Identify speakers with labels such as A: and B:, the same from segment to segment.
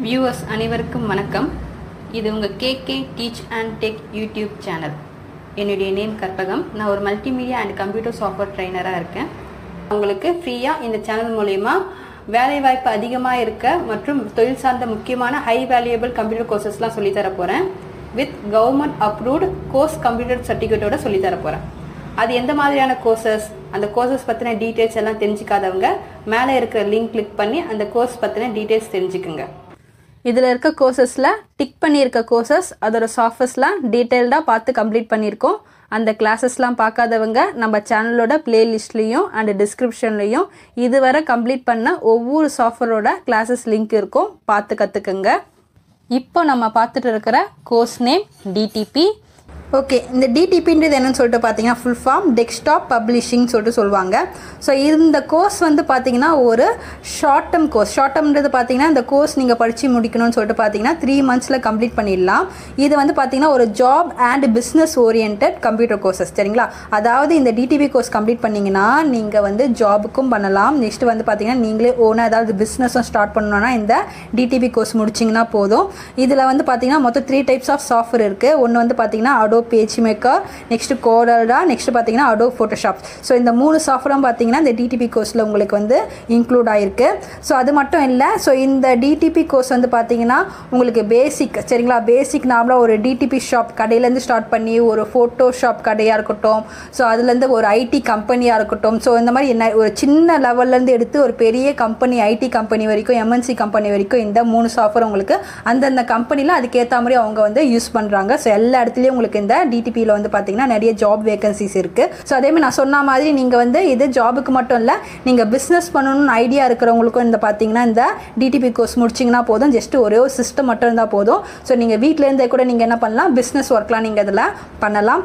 A: viewers அனைவருக்கும் வணக்கம் இது உங்கள் KK teach and tech YouTube channel என்னுடைய நேம் கற்பகம் நான் ஒரு மல்டிமீடியா அண்ட் கம்ப்யூட்டர் சாஃப்ட்வேர் ட்ரைனராக இருக்கேன் உங்களுக்கு ஃப்ரீயாக இந்த சேனல் மூலயமா வேலைவாய்ப்பு அதிகமாக இருக்க மற்றும் தொழில் சார்ந்த முக்கியமான ஹை வேல்யூபிள் கம்ப்யூட்டர் கோர்சஸ்லாம் சொல்லித்தர போகிறேன் with government approved course computer சர்டிஃபிகேட்டோட சொல்லித்தர போகிறேன் அது எந்த மாதிரியான கோர்சஸ் அந்த கோர்சஸ் பற்றின டீட்டெயில்ஸ் எல்லாம் தெரிஞ்சுக்காதவங்க மேலே இருக்கிற லிங்க் கிளிக் பண்ணி அந்த கோர்ஸ் பற்றின டீட்டெயில்ஸ் தெரிஞ்சுக்குங்க இதில் இருக்க கோர்சஸில் டிக் பண்ணியிருக்க கோர்சஸ் அதோட சாஃப்ட்வேர்ஸ்லாம் டீட்டெயில்டாக பார்த்து கம்ப்ளீட் பண்ணியிருக்கோம் அந்த கிளாஸஸ்லாம் பார்க்காதவங்க நம்ம சேனலோட பிளேலிஸ்ட்லேயும் அண்ட் டிஸ்கிரிப்ஷன்லேயும் இதுவரை கம்ப்ளீட் பண்ண ஒவ்வொரு சாஃப்ட்வேரோட கிளாஸஸ் லிங்க் இருக்கும் பார்த்து கற்றுக்குங்க இப்போ நம்ம பார்த்துட்டு இருக்கிற கோர்ஸ் நேம் டிடிபி ஓகே இந்த டிடிபின்றது என்னன்னு சொல்லிட்டு பார்த்தீங்கன்னா ஃபுல் ஃபார்ம் டெஸ்க்டாப் பப்ளிஷிங் சொல்லிட்டு சொல்லுவாங்க ஸோ இந்த கோர்ஸ் வந்து பார்த்தீங்கன்னா ஒரு ஷார்ட் டேர்ம் கோர்ஸ் ஷார்ட் டேர்ம்ன்றது பார்த்தீங்கன்னா இந்த கோர்ஸ் நீங்கள் படித்து முடிக்கணும்னு சொல்லிட்டு பார்த்தீங்கன்னா த்ரீ மந்த்ஸில் கம்ப்ளீட் பண்ணிடலாம் இது வந்து பார்த்தீங்கன்னா ஒரு job and business orient computer courses சரிங்களா அதாவது இந்த டிடிபி கோர்ஸ் கம்ப்ளீட் பண்ணிங்கன்னா நீங்கள் வந்து ஜாபுக்கும் பண்ணலாம் நெக்ஸ்ட் வந்து பார்த்தீங்கன்னா நீங்களே ஓனாக ஏதாவது பிஸ்னஸும் ஸ்டார்ட் பண்ணணும்னா இந்த டிடிபி கோர்ஸ் முடிச்சிங்கன்னா போதும் இதில் வந்து பார்த்தீங்கன்னா மொத்தம் த்ரீ டைப்ஸ் ஆஃப் சாஃப்ட்வேர் இருக்குது ஒன்று வந்து பார்த்தீங்கன்னா அடோ பேஜ் மேக்கர் நெக்ஸ்ட் கோடல்டா நெக்ஸ்ட் பார்த்தீங்கன்னா அடோ ஃபோட்டோஷாப் ஸோ இந்த மூணு சாஃப்ட்வேரும் பார்த்தீங்கன்னா இந்த டிடிபி கோர்ஸில் உங்களுக்கு வந்து இன்க்ளூட் ஆகிருக்கு ஸோ அது மட்டும் இல்லை ஸோ இந்த டிடிபி கோர்ஸ் வந்து பார்த்தீங்கன்னா உங்களுக்கு பேசிக் சரிங்களா பேசிக் நார்மலாக ஒரு டிடிபி ஷாப் கடையிலேருந்து ஸ்டார்ட் பண்ணி ஒரு ஃபோட்டோ ஷாப் கடையாக இருக்கட்டும் ஸோ அதுலேருந்து ஒரு ஐடி கம்பெனியாக இருக்கட்டும் ஸோ இந்த மாதிரி என்ன ஒரு சின்ன லெவல்லேருந்து எடுத்து ஒரு பெரிய கம்பெனி ஐடி கம்பெனி வரைக்கும் எம்என்சி கம்பெனி வரைக்கும் இந்த மூணு சாஃப்ட்வேர் உங்களுக்கு அந்தந்த கம்பெனியில் அதுக்கேற்ற மாதிரி அவங்க வந்து யூஸ் பண்ணுறாங்க ஸோ எல்லா இடத்துலையும் உங்களுக்கு இந்த டிடிபியில் வந்து பார்த்தீங்கன்னா நிறைய ஜாப் வேகன்சிஸ் இருக்குது ஸோ அதேமாதிரி நான் சொன்ன மாதிரி நீங்கள் வந்து இது ஜாபுக்கு மட்டும் இல்லை நீங்கள் பிஸ்னஸ் பண்ணணும்னு ஐடியா இருக்கிறவங்களுக்கும் இந்த பார்த்தீங்கன்னா இந்த டிடிபி கோர்ஸ் முடிச்சிங்கன்னா போதும் ஜஸ்ட் ஒரே ஒரு சிஸ்டம் மட்டும் இருந்தால் போதும் ஸோ நீங்கள் வீட்டிலேருந்தே கூட நீங்கள் என்ன பண்ணலாம் பிஸ்னஸ் ஒர்க்லாம் நீங்கள் இதில் பண்ணலாம்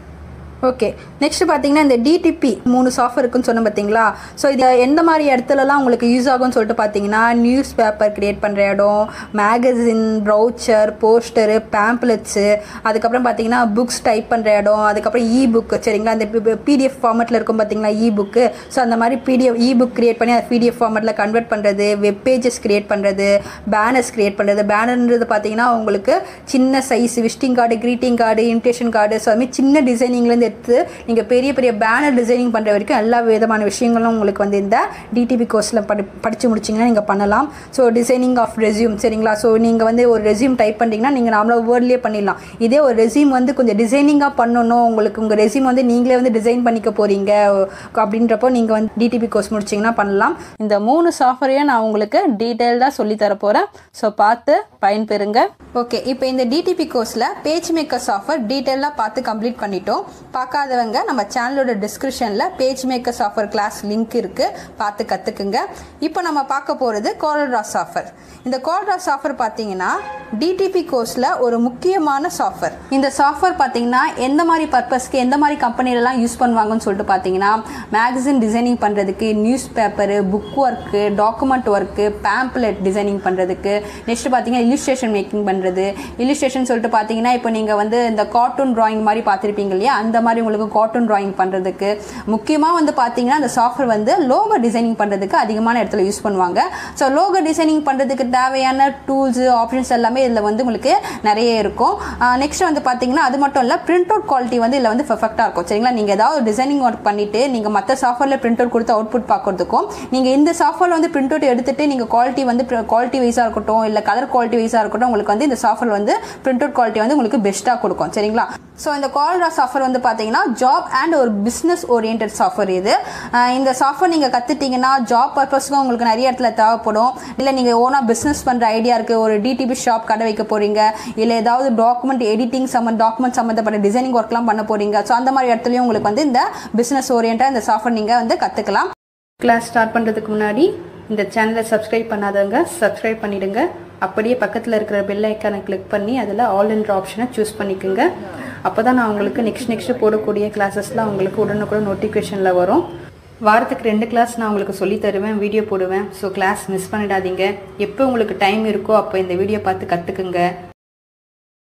A: ஓகே நெக்ஸ்ட் பார்த்தீங்கன்னா இந்த டிடிபி மூணு சாஃப்ட்வேர் இருக்குன்னு சொன்னேன் பார்த்தீங்களா ஸோ இது எந்த மாதிரி இடத்துலலாம் உங்களுக்கு யூஸ் ஆகும்னு சொல்லிட்டு பார்த்தீங்கன்னா நியூஸ் பேப்பர் க்ரியேட் பண்ணுற இடம் மேகசின் ப்ரௌச்சர் போஸ்டரு பேம்ப்ளெட்ஸு அதுக்கப்புறம் பார்த்தீங்கன்னா புக்ஸ் டைப் பண்ணுற இடம் அதுக்கப்புறம் இ புக் சரிங்களா அந்த பிடிஎஃப் ஃபார்மெட்டில் இருக்கும் பார்த்தீங்களா இ புக்கு ஸோ அந்த மாதிரி பிடிஎஃப் இ புக் க்ரியேட் பண்ணி அதை பிடிஎஃப் ஃபார்மெட்டில் கன்வெர்ட் பண்ணுறது வெப் பேஜஸ் க்ரியேட் பண்ணுறது பேனர்ஸ் க்ரியேட் பண்ணுறது பேனர்ன்றது பார்த்தீங்கன்னா உங்களுக்கு சின்ன size visiting card greeting card invitation card so அதுமாதிரி சின்ன டிசைனிங்லேருந்து எடுத்து நீங்கள் பெரிய பெரிய பேனர் டிசைனிங் பண்ணுற வரைக்கும் எல்லா விதமான விஷயங்களும் உங்களுக்கு வந்து இந்த டிடிபி கோர்ஸில் படி படித்து முடிச்சிங்கன்னா நீங்கள் பண்ணலாம் ஸோ டிசைனிங் ஆஃப் ரெசியூம் சரிங்களா ஸோ நீங்கள் வந்து ஒரு ரெசியூம் டைப் பண்ணிட்டீங்கன்னா நீங்கள் நார்மலாக வேர்ட்லேயே பண்ணிடலாம் இதே ஒரு ரெசியூம் வந்து கொஞ்சம் டிசைனிங்காக பண்ணணும் உங்களுக்கு உங்கள் ரெசியூம் வந்து நீங்களே வந்து டிசைன் பண்ணிக்க போகிறீங்க அப்படின்றப்போ நீங்கள் வந்து டிடிபி கோர்ஸ் முடிச்சிங்கன்னா பண்ணலாம் இந்த மூணு சாஃப்ட்வேரையும் நான் உங்களுக்கு டீட்டெயில்டாக சொல்லித்தர போகிறேன் ஸோ பார்த்து பயன்பெறுங்க ஓகே இப்போ இந்த டிடிபி கோர்ஸில் பேஜ் மேக்கர் சாஃப்ட்வேர் டீட்டெயிலாக பார்த்து கம்ப்ளீட் பண்ணிட்டோம் பார்க்காதவங்க நம்ம சேனலோட டிஸ்கிரிப்ஷனில் page maker software class link இருக்குது பார்த்து கற்றுக்குங்க இப்போ நம்ம பார்க்க போகிறது கோல்ட்ரா சாஃப்ட்வேர் இந்த கோல்ட்ரா சாஃப்ட்வேர் பார்த்தீங்கன்னா டிடிபி கோர்ஸில் ஒரு முக்கியமான சாஃப்ட்வேர் இந்த சாஃப்ட்வேர் பார்த்தீங்கன்னா எந்த மாதிரி பர்பஸ்க்கு எந்த மாதிரி கம்பெனிலலாம் யூஸ் பண்ணுவாங்கன்னு சொல்லிட்டு பார்த்தீங்கன்னா மேகசின் டிசைனிங் பண்ணுறதுக்கு news paper book work document work pamphlet designing பண்ணுறதுக்கு நெக்ஸ்ட் பார்த்தீங்கன்னா இல்லுஸ்ட்ரேஷன் மேக்கிங் பண்ணுறது இல்லுஸ்ட்ரேஷன் சொல்லிட்டு பார்த்தீங்கன்னா இப்போ நீங்கள் வந்து இந்த கார்ட்டூன் ட்ராயிங் மாதிரி பார்த்துருப்பீங்க இல்லையா அந்த மாதிரி உங்களுக்கு கார்ட்டூன் ட்ராயிங் பண்ணுறதுக்கு முக்கியமாக வந்து பார்த்தீங்கன்னா அந்த சாஃப்ட்வேர் வந்து லோகோ டிசைனிங் பண்ணுறதுக்கு அதிகமான இடத்துல யூஸ் பண்ணுவாங்க ஸோ லோகோ டிசைனிங் பண்ணுறதுக்கு தேவையான டூல்ஸு ஆப்ஷன்ஸ் எல்லாமே இதில் வந்து உங்களுக்கு நிறைய இருக்கும் நெக்ஸ்ட் வந்து பார்த்தீங்கன்னா அது மட்டும் இல்லை பிரிண்ட் அவுட் குவாலிட்டி வந்து இதில் வந்து பர்ஃபெக்டாக இருக்கும் சரிங்களா நீங்கள் ஏதாவது டிசைனிங் ஒர்க் பண்ணிவிட்டு நீங்கள் மற்ற சாஃப்ட்வேரில் பிரிண்ட் அவுட் கொடுத்து அவுட்புட் பார்க்கறதுக்கும் நீங்கள் இந்த சாஃப்ட்வேர் வந்து பிரிண்ட் அவுட் எடுத்துட்டு நீங்கள் குவாலிட்டி வந்து குவாலிட்டி வைஸாக இருக்கட்டும் இல்லை கலர் குவாலிட்டி வைஸாக இருக்கட்டும் உங்களுக்கு வந்து இந்த சாஃப்ட்வேர் வந்து பிரிண்ட் அவுட் குவாலிட்டி வந்து உங்களுக்கு பெஸ்ட்டாக கொடுக்கும் சரிங்களா ஸோ இந்த கால்ரா சாஃப்ட்வேர் வந்து பார்த்தீங்கன்னா ஜாப் அண்ட் ஒரு பிஸ்னஸ் ஓரியன்ட் சாஃப்ட்வேர் இது இந்த சாஃப்ட்வேர் நீங்கள் கற்றுட்டிங்கன்னா ஜாப் பர்பஸ்க்கும் உங்களுக்கு நிறைய இடத்துல தேவைப்படும் இல்லை நீங்கள் ஓனாக பிஸ்னஸ் பண்ணுற ஐடியா இருக்குது ஒரு டிடிபி ஷாப் கடை வைக்க போகிறீங்க இல்லை ஏதாவது டாக்குமெண்ட் எடிட்டிங் சம்மந்த டாக்குமெண்ட் சம்மந்தப்பட்ட டிசைனிங் ஒர்க்லாம் பண்ண போகிறீங்க ஸோ அந்த மாதிரி இடத்துலையும் உங்களுக்கு வந்து இந்த பிஸ்னஸ் ஓரியண்டாக இந்த சாஃப்ட்வேர் நீங்கள் வந்து கற்றுக்கலாம் கிளாஸ் ஸ்டார்ட் பண்ணுறதுக்கு முன்னாடி இந்த சேனலை சப்ஸ்கிரைப் பண்ணாதவங்க சப்ஸ்கிரைப் பண்ணிவிடுங்க அப்படியே பக்கத்தில் இருக்கிற பெல் ஐக்கானை கிளிக் பண்ணி அதில் ஆல் என்ற ஆப்ஷனை சூஸ் பண்ணிக்கோங்க அப்போ தான் நான் உங்களுக்கு நெக்ஸ்ட் நெக்ஸ்ட் போடக்கூடிய கிளாஸஸ்லாம் உங்களுக்கு உடனுக்குடன் நோட்டிஃபிகேஷனில் வரும் வாரத்துக்கு ரெண்டு கிளாஸ் நான் உங்களுக்கு சொல்லி தருவேன் வீடியோ போடுவேன் ஸோ கிளாஸ் மிஸ் பண்ணிடாதீங்க எப்போ உங்களுக்கு டைம் இருக்கோ அப்போ இந்த வீடியோ பார்த்து கற்றுக்குங்க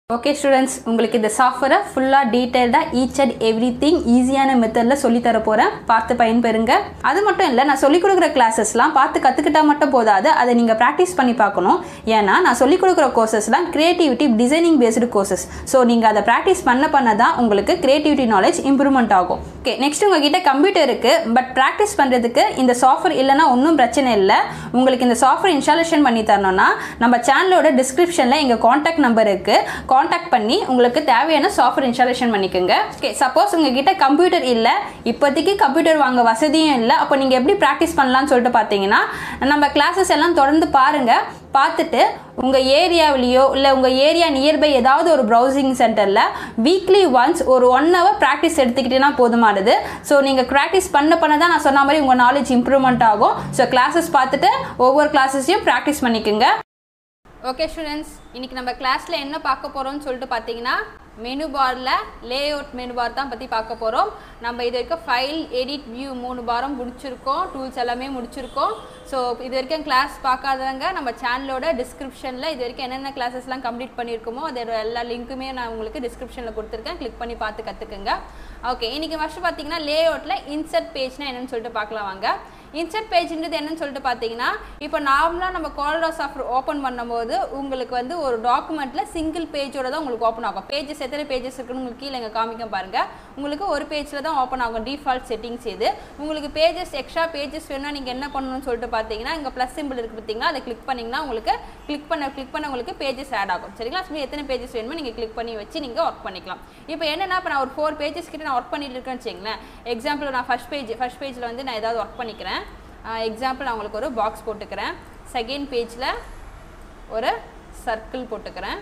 A: ஓகே ஸ்டூடெண்ட்ஸ் உங்களுக்கு இந்த சாஃப்ட்வேரை ஃபுல்லாக டீட்டெயில்டாக ஈச் அண்ட் எவ்ரி திங் ஈஸியான மெத்தடில் சொல்லித்தர போகிறேன் பார்த்து பயன்பெறுங்க அது மட்டும் இல்லை நான் சொல்லிக் கொடுக்குற கிளாஸஸ்லாம் பார்த்து கற்றுக்கிட்டா மட்டும் போதாது அதை நீங்கள் ப்ராக்டிஸ் பண்ணி பார்க்கணும் ஏன்னா நான் சொல்லிக் கொடுக்குற கோர்சஸ்லாம் creativity designing based courses so நீங்கள் அதை ப்ராக்டிஸ் பண்ண பண்ண தான் உங்களுக்கு கிரியேட்டிவிட்டி நாலேஜ் இம்ப்ரூவ்மெண்ட் ஆகும் ஓகே நெக்ஸ்ட் உங்ககிட்ட கம்ப்யூட்டர் இருக்குது பட் ப்ராக்டிஸ் பண்ணுறதுக்கு இந்த சாஃப்ட்வேர் இல்லைனா ஒன்றும் பிரச்சனை இல்லை உங்களுக்கு இந்த சாஃப்ட்வேர் இன்ஸ்டாலேஷன் பண்ணி தரணும்னா நம்ம சேனலோட டிஸ்கிரிப்ஷனில் எங்கள் காண்டாக்ட் நம்பர் இருக்குது காண்டாக்ட் பண்ணி உங்களுக்கு தேவையான சாஃப்ட்வேர் இன்ஸ்டாலேஷன் பண்ணிக்கோங்க ஓகே சப்போஸ் உங்ககிட்ட கம்ப்யூட்டர் இல்லை இப்போதைக்கு கம்ப்யூட்டர் வாங்க வசதியும் இல்லை அப்போ நீங்கள் எப்படி ப்ராக்டிஸ் பண்ணலாம்னு சொல்லிட்டு பார்த்தீங்கன்னா நம்ம கிளாஸஸ் எல்லாம் தொடர்ந்து பாருங்கள் பார்த்துட்டு உங்கள் ஏரியாவிலேயோ இல்லை உங்கள் ஏரியா நியர்பை ஏதாவது ஒரு ப்ரௌசிங் சென்டரில் வீக்லி ஒன்ஸ் ஒரு ஒன் ஹவர் ப்ராக்டிஸ் எடுத்துக்கிட்டேன்னா போதுமானது ஸோ நீங்கள் ப்ராக்டிஸ் பண்ண பண்ண தான் நான் சொன்ன மாதிரி உங்கள் நாலேஜ் இம்ப்ரூவ்மெண்ட் ஆகும் ஸோ கிளாஸஸ் பார்த்துட்டு ஒவ்வொரு கிளாஸஸையும் ப்ராக்டிஸ் பண்ணிக்கோங்க ஓகே ஸ்டூடெண்ட்ஸ் இன்னைக்கு நம்ம கிளாஸில் என்ன பார்க்க போகிறோம்னு சொல்லிட்டு பார்த்தீங்கன்னா மெனு பாரில் லே அவுட் மெனு பார் தான் பற்றி பார்க்க போகிறோம் நம்ம இது வரைக்கும் ஃபைல் எடிட் வியூ மூணு பாரம் முடிச்சிருக்கோம் டூல்ஸ் எல்லாமே முடிச்சிருக்கோம் ஸோ இது வரைக்கும் கிளாஸ் பார்க்காதவங்க நம்ம சேனலோட டிஸ்கிரிப்ஷனில் இது வரைக்கும் என்னென்ன கிளாஸஸ்லாம் கம்ப்ளீட் பண்ணியிருக்கோமோ அதோட எல்லா லிங்க்குமே நான் உங்களுக்கு டிஸ்கிரிப்ஷனில் கொடுத்துருக்கேன் கிளிக் பண்ணி பார்த்து கற்றுக்குங்க ஓகே இன்றைக்கி ஃபஸ்ட்டு பார்த்தீங்கன்னா லே அவுட்டில் இன்சர்ட் பேஜ்னா என்னென்னு சொல்லிட்டு பார்க்கலாம் வாங்க இன்சர்ட் பேஜ்ன்றது என்னன்னு சொல்லிட்டு பார்த்தீங்கன்னா இப்போ நார்மலாக நம்ம கோல்டா சாஃப்ட்வேர் ஓப்பன் பண்ணும்போது உங்களுக்கு வந்து ஒரு டாக்குமெண்ட்டில் சிங்கிள் பேஜோட தான் உங்களுக்கு ஓப்பன் ஆகும் பேஜஸ் எத்தனை பேஜஸ் இருக்குன்னு உங்களுக்கு கீழே இங்கே காமிக்க பாருங்க உங்களுக்கு ஒரு பேஜில் தான் ஓப்பன் ஆகும் டிஃபால்ட் செட்டிங்ஸ் இது உங்களுக்கு பேஜஸ் எக்ஸ்ட்ரா பேஜஸ் வேணும்னா நீங்கள் என்ன பண்ணணும்னு சொல்லிட்டு பார்த்தீங்கன்னா இங்கே ப்ளஸ் சிம்பிள் இருக்குது பார்த்தீங்கன்னா அதை கிளிக் பண்ணிங்கன்னா உங்களுக்கு கிளிக் பண்ண கிளிக் பண்ண உங்களுக்கு பேஜஸ் ஆட் ஆகும் சரிங்களா ஸோ எத்தனை பேஜஸ் வேணுமோ நீங்கள் கிளிக் பண்ணி வச்சு நீங்கள் ஒர்க் பண்ணிக்கலாம் இப்போ என்னென்னா இப்போ நான் ஒரு ஃபோர் பேஜஸ் கிட்ட நான் ஒர்க் பண்ணிட்டு இருக்கேன்னு வச்சுங்களேன் எக்ஸாம்பிள் நான் ஃபஸ்ட் பேஜ் ஃபஸ்ட் பேஜில் வந்து நான் ஏதாவது ஒர்க் பண்ணிக்கிறேன் எக்ஸாம்பிள் நான் உங்களுக்கு ஒரு பாக்ஸ் போட்டுக்கிறேன் செகண்ட் பேஜில் ஒரு சர்க்கிள் போட்டுக்கிறேன்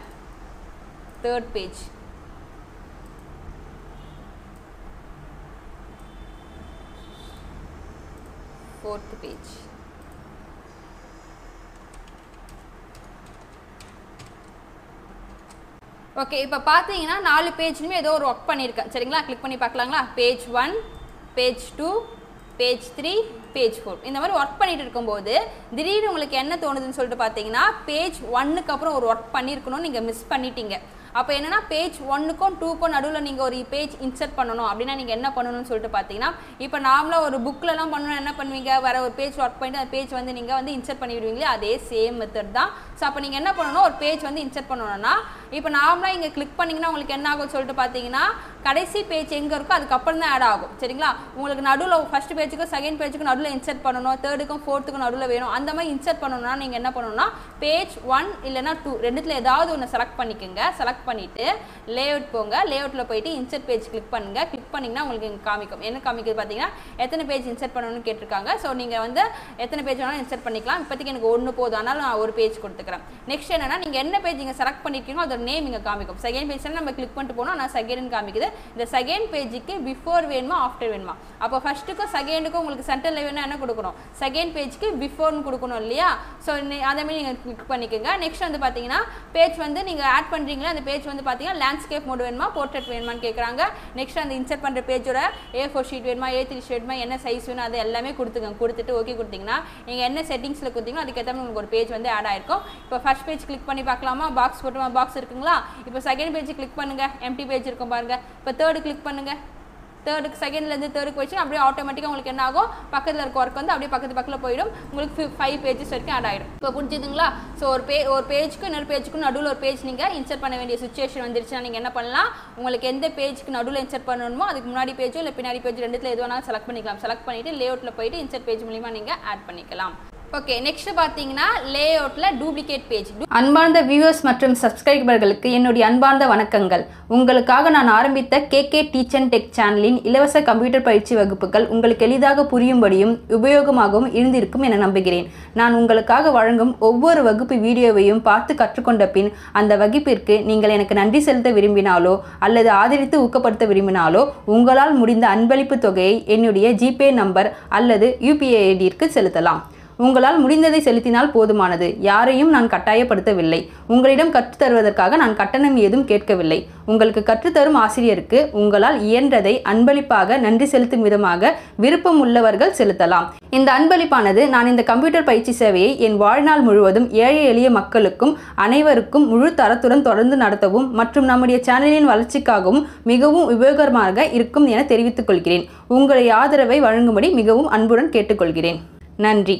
A: third page fourth page okay இப்போ பார்த்தீங்கன்னா நாலு பேஜ்லையுமே ஏதோ ஒரு ஒர்க் பண்ணியிருக்கேன் சரிங்களா கிளிக் பண்ணி பார்க்கலாங்களா page one page two page three page four இந்த மாதிரி ஒர்க் பண்ணிட்டு இருக்கும்போது திடீர்னு உங்களுக்கு என்ன தோணுதுன்னு சொல்லிட்டு பார்த்தீங்கன்னா பேஜ் ஒன்னுக்கு அப்புறம் ஒரு ஒர்க் பண்ணியிருக்கணும் நீங்கள் மிஸ் பண்ணிட்டீங்க அப்போ என்னன்னா பேஜ் ஒன்னுக்கும் டூக்கும் நடுவில் நீங்கள் ஒரு பேஜ் இன்சர்ட் பண்ணணும் அப்படின்னா நீங்கள் என்ன பண்ணணும்னு சொல்லிட்டு பார்த்தீங்கன்னா இப்போ நார்மலாக ஒரு புக்கிலலாம் பண்ணணும் என்ன பண்ணுவீங்க வேற ஒரு பேஜ் ஒர்க் பண்ணிட்டு அந்த பேஜ் வந்து நீங்கள் வந்து இன்சர்ட் பண்ணி விடுவீங்களே அதே சேம் மெத்தட் தான் ஸோ அப்போ நீங்கள் என்ன பண்ணணும் ஒரு பேஜ் வந்து இன்சர்ட் பண்ணணும்னா இப்போ நார்மலாக இங்கே கிளிக் பண்ணிங்கன்னா உங்களுக்கு என்ன ஆகும் சொல்லிட்டு பார்த்தீங்கன்னா கடைசி பேஜ் எங்கே இருக்கோ அதுக்கப்புறம் தான் ஆட் ஆகும் சரிங்களா உங்களுக்கு நடுவில் ஃபஸ்ட் பேஜுக்கும் செகண்ட் பேஜுக்கும் நடுவில் இன்சர்ட் பண்ணணும் தேர்டுக்கும் ஃபோர்த்துக்கும் நடுவில் வேணும் அந்த மாதிரி இன்சர்ட் பண்ணணும்னா நீங்கள் என்ன பண்ணணும்னா பேஜ் ஒன் இல்லைனா டூ ரெண்டுத்தில் ஏதாவது ஒன்று செலக்ட் பண்ணிக்கோங்க செலக்ட் பண்ணிவிட்டு லேஅவுட் போங்க லேஅவுட்டில் போயிட்டு இன்சர்ட் பேஜ் கிளிக் பண்ணுங்க கிளிக் பண்ணிங்கன்னா உங்களுக்கு இங்கே காமிக்கும் என்ன காமிக்குது பார்த்தீங்கன்னா எத்தனை பேஜ் இன்சர்ட் பண்ணணும்னு கேட்டிருக்காங்க ஸோ நீங்கள் வந்து எத்தனை பேஜ் வேணாலும் இன்சர்ட் பண்ணிக்கலாம் இப்போதைக்கு எனக்கு ஒன்று போதும் அதனால நான் ஒரு பேஜ் கொடுத்துக்கிறேன் நெக்ஸ்ட் என்னன்னா நீங்கள் என்ன பேஜ் இங்கே செலக்ட் பண்ணிருக்கீங்களோ அதோட நேம் இங்கே காமிக்கும் செகண்ட் பேஜ் நம்ம கிளிக் பண்ணிட்டு போனோம் நான் செகண்ட் காமிக்குது இந்த செகண்ட் பேஜுக்கு பிஃபோர் வேணுமா ஆஃப்டர் வேணுமா அப்போ ஃபர்ஸ்ட்டுக்கும் செகண்டுக்கும் உங்களுக்கு சென்டரில் வேணும் என்ன கொடுக்கணும் செகண்ட் பேஜ்க்கு பிஃபோர்னு கொடுக்கணும் இல்லையா ஸோ அதே மாதிரி நீங்கள் கிளிக் பண்ணிக்கோங்க நெக்ஸ்ட் வந்து பார்த்தீங்கன்னா பேஜ் வந்து நீங்கள் ஆட் பண்ணுறீங்களா அந்த பேஜ் வந்து பார்த்தீங்கன்னா லேண்ட்ஸ்கேப் மோட் வேணுமா போர்ட்ரேட் வேணுமான்னு கேட்குறாங்க நெக்ஸ்ட் அந்த இன்சர்ட் பண்ணுற பேஜோட ஏ ஃபோர் ஷீட் வேணுமா ஏ த்ரீ ஷீட் வேணுமா என்ன சைஸ் வேணும் அது எல்லாமே கொடுத்துங்க கொடுத்துட்டு ஓகே கொடுத்தீங்கன்னா நீங்கள் என்ன செட்டிங்ஸில் கொடுத்தீங்களோ அதுக்கேற்ற மாதிரி உங்களுக்கு ஒரு பேஜ் வந்து ஆட் ஆயிருக்கும் இப்போ ஃபர்ஸ்ட் பேஜ் கிளிக் பண்ணி பார்க்கலாமா பாக்ஸ் போட்டு பாக்ஸ் இருக்குங்களா இப்போ செகண்ட் பேஜ் கிளிக் பண்ணுங்க எம்டி பேஜ் இருக்கும் பாருங்க இப்போ தேர்டு கிளிக் பண்ணுங்க தேர்டுக்கு செகண்ட்லேருந்து தேர்டுக்கு வச்சு அப்படியே ஆட்டோமேட்டிக்காக உங்களுக்கு என்ன ஆகும் பக்கத்தில் இருக்க ஒர்க் வந்து அப்படியே பக்கத்து பக்கத்தில் போயிடும் உங்களுக்கு ஃபைவ் பேஜஸ் வரைக்கும் ஆட் ஆகிடும் இப்போ புரிஞ்சுதுங்களா ஸோ ஒரு பே ஒரு பேஜுக்கு இன்னொரு பேஜுக்கும் நடுவில் ஒரு பேஜ் நீங்கள் இன்சர்ட் பண்ண வேண்டிய சுச்சுவேஷன் வந்துருச்சுன்னா நீங்கள் என்ன பண்ணலாம் உங்களுக்கு எந்த பேஜுக்கு நடுவில் இன்சர்ட் பண்ணணுமோ அதுக்கு முன்னாடி பேஜோ இல்லை பின்னாடி பேஜ் ரெண்டுத்தில் எது வேணாலும் செலக்ட் பண்ணிக்கலாம் செலக்ட் பண்ணிவிட்டு லேஅவுட்டில் போயிட்டு இன்சர்ட் பேஜ் மூலிமா நீங்கள் ஆட் பண்ணிக்கலாம் ஓகே நெக்ஸ்ட் பார்த்தீங்கன்னா லேஅவுட்டில் டூப்ளிகேட் பேஜ் அன்பார்ந்த வியூவர்ஸ் மற்றும் சப்ஸ்கிரைபர்களுக்கு என்னுடைய அன்பார்ந்த வணக்கங்கள் உங்களுக்காக நான் ஆரம்பித்த K K teach and tech சேனலின் இலவச கம்ப்யூட்டர் பயிற்சி வகுப்புகள் உங்களுக்கு எளிதாக புரியும்படியும் உபயோகமாகவும் இருந்திருக்கும் என நம்புகிறேன் நான் உங்களுக்காக வழங்கும் ஒவ்வொரு வகுப்பு வீடியோவையும் பார்த்து கற்றுக்கொண்ட பின் அந்த வகுப்பிற்கு நீங்கள் எனக்கு நன்றி செலுத்த விரும்பினாலோ அல்லது ஆதரித்து ஊக்கப்படுத்த விரும்பினாலோ உங்களால் முடிந்த அன்பளிப்பு தொகையை என்னுடைய ஜிபே நம்பர் அல்லது யூபிஐ ஐடிற்கு செலுத்தலாம் உங்களால் முடிந்ததை செலுத்தினால் போதுமானது யாரையும் நான் கட்டாயப்படுத்தவில்லை உங்களிடம் கற்றுத் தருவதற்காக நான் கட்டணம் ஏதும் கேட்கவில்லை உங்களுக்கு கற்றுத்தரும் ஆசிரியருக்கு உங்களால் இயன்றதை அன்பளிப்பாக நன்றி செலுத்தும் விதமாக விருப்பம் உள்ளவர்கள் செலுத்தலாம் இந்த அன்பளிப்பானது நான் இந்த கம்ப்யூட்டர் பயிற்சி சேவையை என் வாழ்நாள் முழுவதும் ஏழை எளிய மக்களுக்கும் அனைவருக்கும் முழு தரத்துடன் தொடர்ந்து நடத்தவும் மற்றும் நம்முடைய சேனலின் வளர்ச்சிக்காகவும் மிகவும் உபயோகரமாக இருக்கும் என தெரிவித்துக் கொள்கிறேன் உங்களுடைய ஆதரவை வழங்கும்படி மிகவும் அன்புடன் கேட்டுக்கொள்கிறேன் நன்றி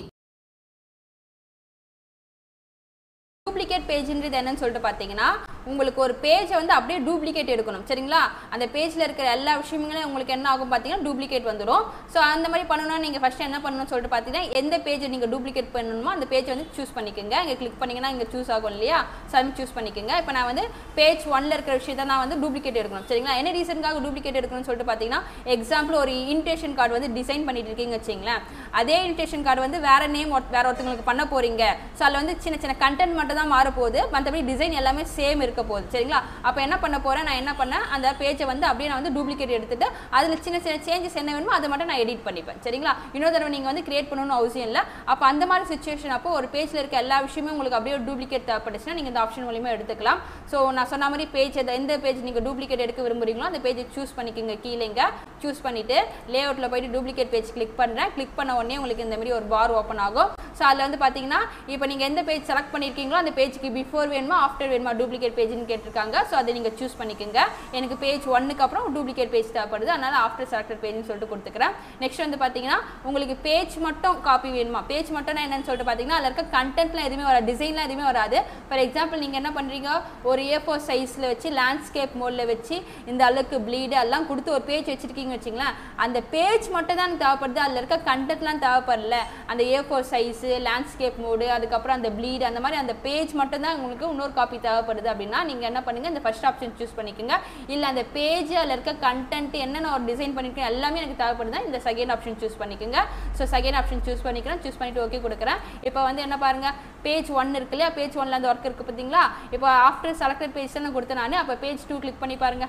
A: டூப்ளிகேட் பேஜ்ன்றது என்னன்னு சொல்லிட்டு பார்த்தீங்கன்னா உங்களுக்கு ஒரு பேஜை வந்து அப்படியே டூப்ளிகேட் எடுக்கணும் சரிங்களா அந்த பேஜில் இருக்கிற எல்லா விஷயங்களும் உங்களுக்கு என்ன ஆகும் பார்த்தீங்கன்னா டூப்ளிகேட் வந்துடும் ஸோ அந்த மாதிரி பண்ணணும்னா நீங்கள் ஃபஸ்ட்டு என்ன பண்ணணும்னு சொல்லிட்டு பார்த்தீங்கன்னா எந்த பேஜை நீங்கள் டூப்ளிகேட் பண்ணணுமோ அந்த பேஜை வந்து சூஸ் பண்ணிக்கோங்க இங்கே கிளிக் பண்ணிங்கன்னா இங்கே சூஸ் ஆகும் இல்லையா ஸோ அது சூஸ் பண்ணிக்கோங்க இப்போ நான் வந்து பேஜ் ஒன்ல இருக்கிற விஷயத்தை நான் வந்து டூப்ளிகேட் எடுக்கணும் சரிங்களா என்ன ரீசனுக்காக டூப்ளிகேட் எடுக்கணும்னு சொல்லிட்டு பார்த்தீங்கன்னா எக்ஸாம்பிள் ஒரு இன்விடேஷன் கார்டு வந்து டிசைன் பண்ணிட்டு இருக்கீங்க வச்சிங்களேன் அதே இன்விடேஷன் கார்டு வந்து வேற நேம் வேற ஒருத்தங்களுக்கு பண்ண போறீங்க ஸோ அதில் வந்து சின்ன சின்ன கண்டென்ட் மட்டும் தான் மாற போகுது மற்றபடி டிசைன் எல்லாமே சேம் இருக்க போகுது சரிங்களா அப்போ என்ன பண்ண போறேன் நான் என்ன பண்ணேன் அந்த பேஜை வந்து அப்படியே நான் வந்து டூப்ளிகேட் எடுத்துட்டு அதில் சின்ன சின்ன சேஞ்சஸ் என்ன வேணுமோ அதை மட்டும் நான் எடிட் பண்ணிப்பேன் சரிங்களா இன்னொரு தடவை நீங்கள் வந்து கிரியேட் பண்ணணும்னு அவசியம் இல்லை அப்போ அந்த மாதிரி சுச்சுவேஷன் அப்போ ஒரு பேஜில் இருக்க எல்லா விஷயமும் உங்களுக்கு அப்படியே டூப்ளிகேட் தேவைப்பட்டுச்சுன்னா நீங்கள் இந்த ஆப்ஷன் மூலியமா எடுத்துக்கலாம் ஸோ நான் சொன்ன மாதிரி பேஜ் எந்த பேஜ் நீங்கள் டூப்ளிகேட் எடுக்க விரும்புறீங்களோ அந்த பேஜை சூஸ் பண்ணிக்கோங்க கீழேங்க சூஸ் பண்ணிட்டு லேஅவுட்டில் போயிட்டு டூப்ளிகேட் பேஜ் கிளிக் பண்ணுறேன் கிளிக் பண்ண உடனே உங்களுக்கு இந்த மாதிரி ஒரு பார் ஓப்பன் ஆகும் ஸோ அதில் வந்து பார்த்தீங்கன்னா இப்போ நீங்கள் எந்த பேஜ் செலக்ட் பண்ணியிருக்கீங்களோ அந்த பேஜுக்கு பிஃபோர் வேணுமா ஆஃப்டர் வேணுமா டூப்ளிகேட் பேஜ்னு கேட்டிருக்காங்க ஸோ அதை நீங்கள் சூஸ் பண்ணிக்கோங்க எனக்கு பேஜ் ஒன்னுக்கு அப்புறம் டூப்ளிகேட் பேஜ் தேவைப்படுது அதனால் ஆஃப்டர் செலக்டட் பேஜ்னு சொல்லிட்டு கொடுத்துக்கிறேன் நெக்ஸ்ட் வந்து பார்த்தீங்கன்னா உங்களுக்கு பேஜ் மட்டும் காப்பி வேணுமா பேஜ் மட்டும் என்னன்னு சொல்லிட்டு பார்த்தீங்கன்னா அதில் இருக்க கண்டென்ட்லாம் எதுவுமே வராது டிசைன்லாம் எதுவுமே வராது ஃபார் எக்ஸாம்பிள் நீங்கள் என்ன பண்ணுறீங்க ஒரு ஏ ஃபோர் சைஸில் வச்சு லேண்ட்ஸ்கேப் மோடில் வச்சு இந்த அளவுக்கு ப்ளீடு எல்லாம் கொடுத்து ஒரு பேஜ் வச்சுருக்கீங்க வச்சிங்களேன் அந்த பேஜ் மட்டும் தான் எனக்கு தேவைப்படுது அதில் இருக்க கண்டென்ட்லாம் தேவைப்படல அந்த A four size landscape mode அதுக்கப்புறம் அந்த ப்ளீடு அந்த மாதிரி அந்த பேஜ் மட்டும் தான் உங்களுக்கு இன்னொரு காப்பி தேவைப்படுது அப்படின்னா நீங்கள் என்ன பண்ணுங்க இந்த ஃபர்ஸ்ட் ஆப்ஷன் சூஸ் பண்ணிக்கோங்க இல்லை அந்த பேஜ் அதில் இருக்க கண்டென்ட் என்னென்ன ஒரு டிசைன் பண்ணிருக்கேன் எல்லாமே எனக்கு தேவைப்படுதா இந்த செகண்ட் ஆப்ஷன் சூஸ் பண்ணிக்கோங்க ஸோ செகண்ட் ஆப்ஷன் சூஸ் பண்ணிக்கிறேன் சூஸ் பண்ணிட்டு ஓகே கொடுக்குறேன் இப்போ வந்து என்ன பாருங்க பேஜ் ஒன் இருக்கு இல்லையா பேஜ் ஒன்ல அந்த ஒர்க் இருக்கு பார்த்தீங்களா இப்போ ஆஃப்டர் செலக்டட் பேஜ் தான் கொடுத்தேன் நான் அப்போ பேஜ் டூ கிளிக் பண்ணி பாருங்க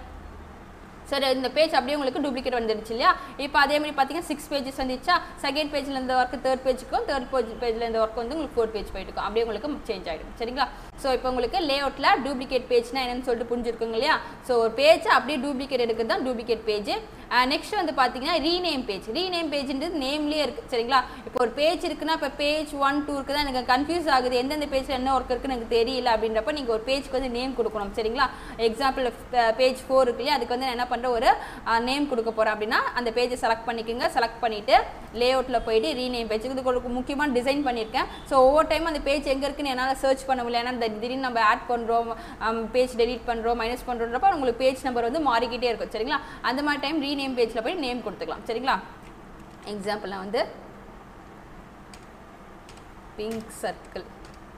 A: சரி இந்த பேஜ் அப்படியே உங்களுக்கு டூப்ளிகேட் வந்துடுச்சு இல்லையா இப்போ அதே மாதிரி பார்த்தீங்கன்னா சிக்ஸ் பேஜஸ் வந்துச்சா செகண்ட் பேஜில் இந்த ஒர்க் தேர்ட் பேஜுக்கும் தேர்ட் பேஜ் பேஜில் இந்த ஒர்க் வந்து உங்களுக்கு ஃபோர்த் பேஜ் போயிட்டு இருக்கும் அப்படியே உங்களுக்கு சேஞ்ச் ஆகிடும் சரிங்களா ஸோ இப்போ உங்களுக்கு லே அவுட்டில் டூப்ளிகேட் பேஜ்னா என்னன்னு சொல்லிட்டு புரிஞ்சிருக்குங்க இல்லையா ஸோ ஒரு பேஜை அப்படியே டூப்ளிகேட் எடுக்கிறது தான் டூப்ளிகேட் பேஜ் நெக்ஸ்ட் வந்து பார்த்தீங்கன்னா ரீநேம் பேஜ் ரீநேம் பேஜ்ன்றது நேம்லேயே இருக்குது சரிங்களா இப்போ ஒரு பேஜ் இருக்குன்னா இப்போ பேஜ் ஒன் டூ இருக்குதா எனக்கு கன்ஃபியூஸ் ஆகுது எந்தெந்த பேஜில் என்ன ஒர்க் இருக்குன்னு எனக்கு தெரியல அப்படின்றப்ப நீங்கள் ஒரு பேஜ்க்கு வந்து நேம் கொடுக்கணும் சரிங்களா எக்ஸாம்பிள் பேஜ் ஃபோர் இருக்கு இல்லையா அதுக்கு வந்து நான் என்ன பண்ணுறேன் ஒரு நேம் கொடுக்க போகிறேன் அப்படின்னா அந்த பேஜை செலக்ட் பண்ணிக்கோங்க செலக்ட் பண்ணிவிட்டு லே அவுட்டில் போயிட்டு ரீநேம் பேஜ் இதுக்கு ஒரு முக்கியமான டிசைன் பண்ணியிருக்கேன் ஸோ ஒவ்வொரு டைம் அந்த பேஜ் எங்கே இருக்குன்னு என்னால் சர்ச் பண்ண முடியல ஏன்னா இந்த திடீர்னு நம்ம ஆட் பண்ணுறோம் பேஜ் டெலீட் பண்ணுறோம் மைனஸ் பண்ணுறோன்றப்ப உங்களுக்கு பேஜ் நம்பர் வந்து மாறிக்கிட்டே இருக்கும் சரிங்களா அந்த மாதிரி டைம் ரீநேம் பேஜில் போய் நேம் கொடுத்துக்கலாம் சரிங்களா எக்ஸாம்பிள் வந்து பிங்க் சர்க்கிள்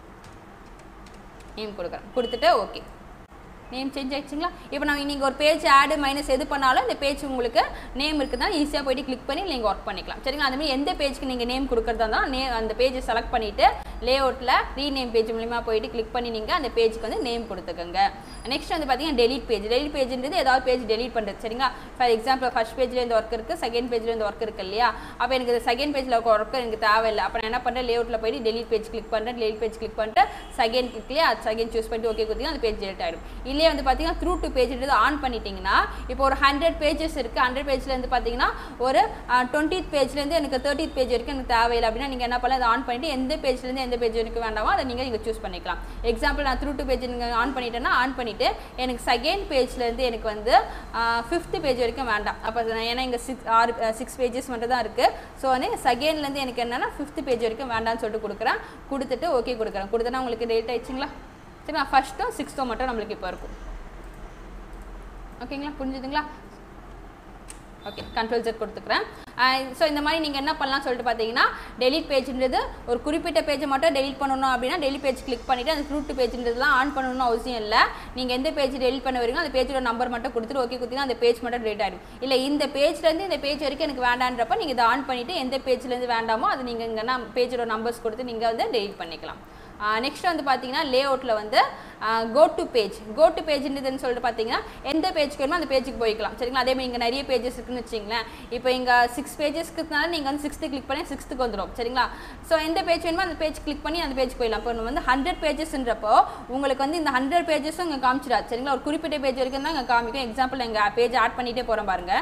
A: நேம் கொடுக்குறேன் கொடுத்துட்டு ஓகே நேம் சேஞ்ச் ஆயிடுச்சுங்களா இப்போ நான் நீங்கள் ஒரு பேஜ் ஆடு மைனஸ் எது பண்ணாலும் இந்த பேஜ் உங்களுக்கு நேம் இருக்குதுன்னா ஈஸியாக போயிட்டு கிளிக் பண்ணி நீங்கள் ஒர்க் பண்ணிக்கலாம் சரிங்களா அந்த மாதிரி எந்த பேஜ்க்கு நீங்கள் நேம் கொடுக்குறதா இருந்தால் நே அந்த பேஜை செலக்ட் பண்ணிவிட்டு லே அவுட்டில் ரீநேம் பேஜ் மூலிமா போயிட்டு கிளிக் பண்ணி நீங்கள் அந்த பேஜுக்கு வந்து நேம் கொடுத்துக்கோங்க நெக்ஸ்ட் வந்து பார்த்தீங்கன்னா டெலிட் பேஜ் டெலிட் பேஜ்ன்றது ஏதாவது பேஜ் டெலிட் பண்ணுறது சரிங்களா ஃபார் எக்ஸாம்பிள் ஃபர்ஸ்ட் பேஜில் இந்த ஒர்க் இருக்குது செகண்ட் பேஜில் இந்த ஒர்க் இருக்குது இல்லையா அப்போ எனக்கு இந்த செகண்ட் பேஜில் இருக்க ஒர்க் எனக்கு தேவையில்லை அப்போ நான் என்ன பண்ணுறேன் லே அவுட்டில் போயிட்டு டெலிட் பேஜ் கிளிக் பண்ணுறேன் டெலிட் பேஜ் கிளிக் பண்ணிட்டு செகண்ட் கிளிக்லேயே அது செகண்ட் சூஸ் பண்ணிட்டு ஓகே கொடுத்தீங்கன்னா அந்த பேஜ் டெலிட் ஆகிடும் இல்லையே வந்து பார்த்தீங்கன்னா த்ரூ டு பேஜ்ன்றது ஆன் பண்ணிட்டீங்கன்னா இப்போ ஒரு ஹண்ட்ரட் பேஜஸ் இருக்குது ஹண்ட்ரட் பேஜ்லேருந்து பார்த்தீங்கன்னா ஒரு டுவெண்ட்டி பேஜ்லேருந்து எனக்கு தேர்ட்டி பேஜ் வரைக்கும் எனக்கு தேவையில்லை அப்படின்னா நீங்கள் என்ன பண்ணலாம் அதை ஆன் பண்ணிட்டு எந்த பேஜ்லேருந்து எந்த பேஜ் வரைக்கும் வேண்டாமோ அதை நீங்கள் இங்கே சூஸ் பண்ணிக்கலாம் எக்ஸாம்பிள் நான் த்ரூ டு பேஜ் நீங்கள் ஆன் பண்ணிட்டேன்னா ஆன் பண்ணிவிட்டு எனக்கு செகண்ட் பேஜ்லேருந்து எனக்கு வந்து ஃபிஃப்த்து பேஜ் வரைக்கும் வேண்டாம் அப்போ ஏன்னா இங்கே சிக்ஸ் ஆறு சிக்ஸ் பேஜஸ் மட்டும் தான் இருக்குது ஸோ வந்து செகண்ட்லேருந்து எனக்கு என்னென்னா ஃபிஃப்த் பேஜ் வரைக்கும் வேண்டாம்னு சொல்லிட்டு கொடுக்குறேன் கொடுத்துட்டு ஓகே கொடுக்குறேன் கொடுத்தனா உங்களுக்கு டேட் ஆயிடுச்சுங்களா சரி நான் ஃபஸ்ட்டும் சிக்ஸ்த்தும் மட்டும் நம்மளுக்கு இப்போ இருக்கும் ஓகேங்களா புரிஞ்சுதுங்களா ஓகே கண்ட்ரோல் செட் கொடுத்துக்கிறேன் ஸோ இந்த மாதிரி நீங்கள் என்ன பண்ணலாம் சொல்லிட்டு பார்த்தீங்கன்னா டெலிட் பேஜ்ன்றது ஒரு குறிப்பிட்ட பேஜை மட்டும் டெலிட் பண்ணணும் அப்படின்னா டெலிட் பேஜ் கிளிக் பண்ணிவிட்டு அந்த ரூட் பேஜ்ன்றதுலாம் ஆன் பண்ணணும்னு அவசியம் இல்லை நீங்கள் எந்த பேஜ் டெலிட் பண்ண வரீங்களோ அந்த பேஜோட நம்பர் மட்டும் கொடுத்துட்டு ஓகே கொடுத்தீங்கன்னா அந்த பேஜ் மட்டும் டெலிட் ஆகிடும் இல்லை இந்த பேஜ்லேருந்து இந்த பேஜ் வரைக்கும் எனக்கு வேண்டான்றப்ப நீங்கள் இதை ஆன் பண்ணிவிட்டு எந்த பேஜ்லேருந்து வேண்டாமோ அது நீங்கள் இங்கே பேஜோட நம்பர்ஸ் கொடுத்து நீங்கள் வந்து டெலிட் பண்ணிக்கலாம்
B: நெக்ஸ்ட் வந்து பார்த்தீங்கன்னா லே அவுட்டில் வந்து go to page go to பேஜ்ன்றதுன்னு சொல்லிட்டு பார்த்தீங்கன்னா எந்த பேஜ்க்கு வேணுமோ அந்த பேஜுக்கு போய்க்கலாம் சரிங்களா அதே மாதிரி இங்கே நிறைய பேஜஸ் இருக்குன்னு வச்சிங்களேன் இப்போ இங்கே சிக்ஸ் பேஜஸ்க்குனால நீங்கள் வந்து சிக்ஸ்த்து கிளிக் பண்ணி சிக்ஸ்த்துக்கு வந்துடும் சரிங்களா ஸோ எந்த பேஜ் வேணுமோ அந்த பேஜ் கிளிக் பண்ணி அந்த பேஜ் போயிடலாம் இப்போ நம்ம வந்து ஹண்ட்ரட் பேஜஸ்ன்றப்போ உங்களுக்கு வந்து இந்த ஹண்ட்ரட் பேஜஸும் இங்கே காமிச்சிடாது சரிங்களா ஒரு குறிப்பிட்ட பேஜ் வரைக்கும் தான் இங்கே காமிக்கும் எக்ஸாம்பிள் எங்கள் பேஜ் ஆட் பண்ணிகிட்டே போகிறோம் பாருங்கள்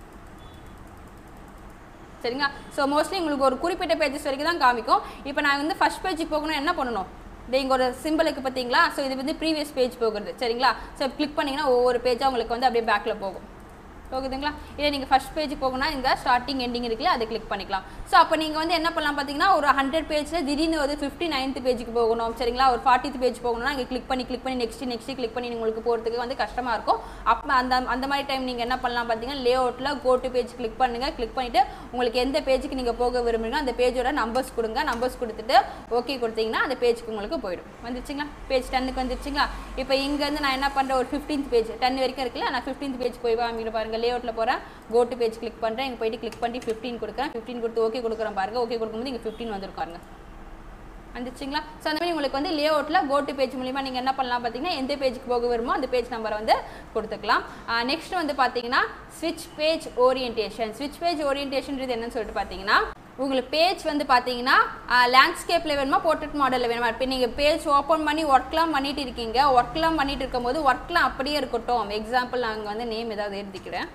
B: சரிங்களா ஸோ மோஸ்ட்லி உங்களுக்கு ஒரு குறிப்பிட்ட பேஜஸ் வரைக்கும் தான் காமிக்கும் இப்போ நான் வந்து ஃபஸ்ட் பேஜுக்கு போகணும் என்ன பண்ணணும் இது இங்கே ஒரு சிம்பிளுக்கு பார்த்தீங்களா ஸோ இது வந்து ப்ரீவியஸ் பேஜ் போகுது சரிங்களா ஸோ கிளிக் பண்ணிங்கன்னா ஒவ்வொரு பேஜாக உங்களுக்கு வந்து அப்படியே பேக்கில் போகும் போகுதுங்களா இல்லை நீங்கள் ஃபஸ்ட் பேஜுக்கு போகணும்னா இந்த ஸ்டார்டிங் எண்டிங் இருக்குல்ல அதை கிளிக் பண்ணிக்கலாம் ஸோ அப்போ நீங்கள் வந்து என்ன பண்ணலாம் பார்த்தீங்கன்னா ஒரு ஹண்ட்ரட் பேஜில் திடீர்னு வந்து ஃபிஃப்டி நைன்த் பேஜுக்கு போகணும் சரிங்களா ஒரு ஃபார்ட்டித் பேஜ் போகணும்னா இங்கே கிளிக் பண்ணி கிளிக் பண்ணி நெக்ஸ்ட் நெக்ஸ்ட் கிளிக் பண்ணி உங்களுக்கு போகிறதுக்கு வந்து கஷ்டமாக இருக்கும் அப்போ அந்த அந்த மாதிரி டைம் நீங்கள் என்ன பண்ணலாம் பார்த்தீங்கன்னா லே அவுட்டில் கோ டு பேஜ் கிளிக் பண்ணுங்கள் கிளிக் பண்ணிவிட்டு உங்களுக்கு எந்த பேஜுக்கு நீங்கள் போக விரும்புறீங்களோ அந்த பேஜோட நம்பர்ஸ் கொடுங்க நம்பர்ஸ் கொடுத்துட்டு ஓகே கொடுத்தீங்கன்னா அந்த பேஜுக்கு உங்களுக்கு போயிடும் வந்துச்சுங்களா பேஜ் டென்னுக்கு வந்துருச்சுங்களா இப்போ இங்கேருந்து நான் என்ன பண்ணுறேன் ஒரு ஃபிஃப்டீன்த் பேஜ் டென் வரைக்கும் இருக்குல்ல நான் ஃபிஃப்டீன்த் பேஜ் போய் வாங்கிட்டு பாருங்க லே அவுட்டில் போகிறேன் கோ டு பேஜ் கிளிக் பண்ணுறேன் இங்கே போயிட்டு கிளிக் பண்ணி ஃபிஃப்டீன் கொடுக்குறேன் ஃபிஃப்டீன் கொடுத்து ஓகே கொடுக்குறேன் பாருங்க ஓகே கொடுக்கும்போது இங்கே ஃபிஃப்டீன் வந்துருக்காருங்க வந்துச்சுங்களா ஸோ அந்த மாதிரி உங்களுக்கு வந்து லே அவுட்டில் கோ டு பேஜ் மூலிமா நீங்கள் என்ன பண்ணலாம் பார்த்தீங்கன்னா எந்த பேஜுக்கு போக வருமோ அந்த பேஜ் நம்பரை வந்து கொடுத்துக்கலாம் நெக்ஸ்ட் வந்து பார்த்தீங்கன்னா ஸ்விட்ச் பேஜ் ஓரியன்டேஷன் ஸ்விட்ச் பேஜ் ஓரியன்டேஷன்றது என்னன்னு சொல்லிட்டு பார்த்தீங்கன்னா உங்களுக்கு பேஜ் வந்து பார்த்தீங்கன்னா லேண்ட்ஸ்கேப்பில் வேணுமா போர்ட்ரேட் மாடலில் வேணுமா இப்போ நீங்கள் பேஜ் ஓப்பன் பண்ணி ஒர்க்லாம் பண்ணிட்டு இருக்கீங்க ஒர்க்லாம் பண்ணிட்டு இருக்கும்போது ஒர்க்லாம் அப்படியே இருக்கட்டும் எக்ஸாம்பிள் நான் இங்கே வந்து நேம் ஏதாவது எழுதிக்கிறேன்